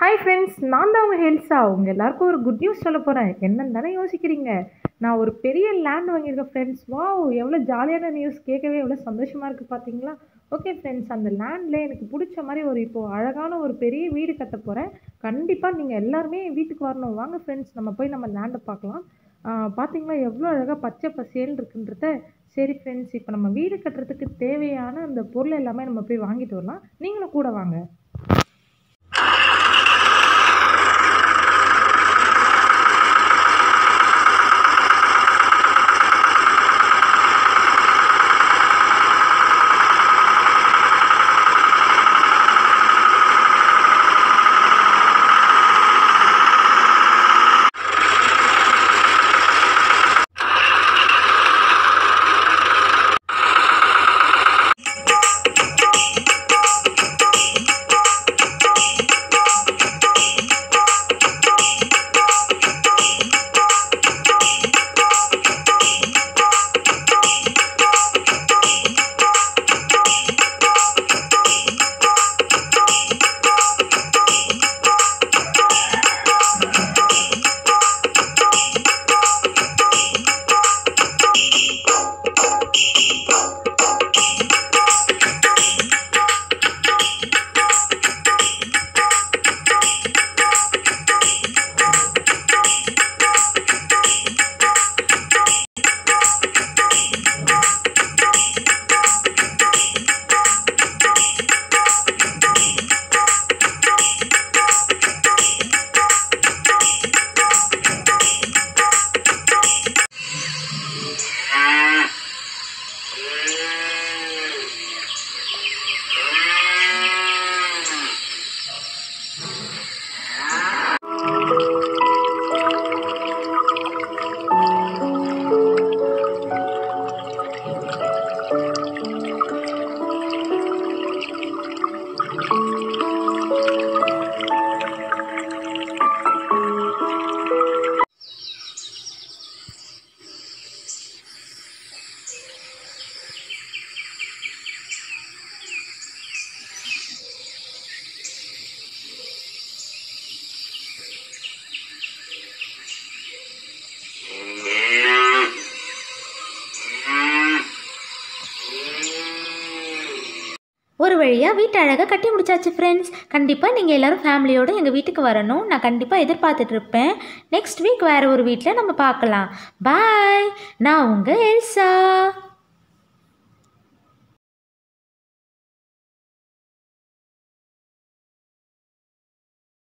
hi friends நான் தான் உங்கள் ஹெல்ஸா உங்கள் எல்லாருக்கும் ஒரு குட் நியூஸ் சொல்ல போகிறேன் என்னன்னு தானே யோசிக்கிறீங்க நான் ஒரு பெரிய லேண்ட் வாங்கியிருக்கேன் ஃப்ரெண்ட்ஸ் வாவ் எவ்வளோ ஜாலியான நியூஸ் கேட்கவே எவ்வளோ சந்தோஷமாக இருக்குது பார்த்தீங்களா ஓகே ஃப்ரெண்ட்ஸ் அந்த லேண்டில் எனக்கு பிடிச்ச மாதிரி ஒரு இப்போது அழகான ஒரு பெரிய வீடு கட்ட போகிறேன் கண்டிப்பாக நீங்கள் எல்லாருமே என் வீட்டுக்கு வரணும் வாங்க ஃப்ரெண்ட்ஸ் நம்ம போய் நம்ம லேண்டை பார்க்கலாம் ஆஹ் பார்த்தீங்களா எவ்வளோ அழகாக பச்சை பசேல்னு இருக்குன்றத சரி ஃப்ரெண்ட்ஸ் இப்போ நம்ம வீடு கட்டுறதுக்கு தேவையான அந்த பொருள் எல்லாமே நம்ம போய் வாங்கிட்டு வரலாம் நீங்களும் கூட வாங்க ஒரு வழியாக வீட்டு அழகாக கட்டி முடிச்சாச்சு ஃப்ரெண்ட்ஸ் கண்டிப்பாக நீங்கள் எல்லோரும் ஃபேமிலியோடு எங்கள் வீட்டுக்கு வரணும் நான் கண்டிப்பாக எதிர்பார்த்துட்டு இருப்பேன் நெக்ஸ்ட் வீக் வேறு ஒரு வீட்டில் நம்ம பார்க்கலாம் பாய் நான் உங்கள் எல்சா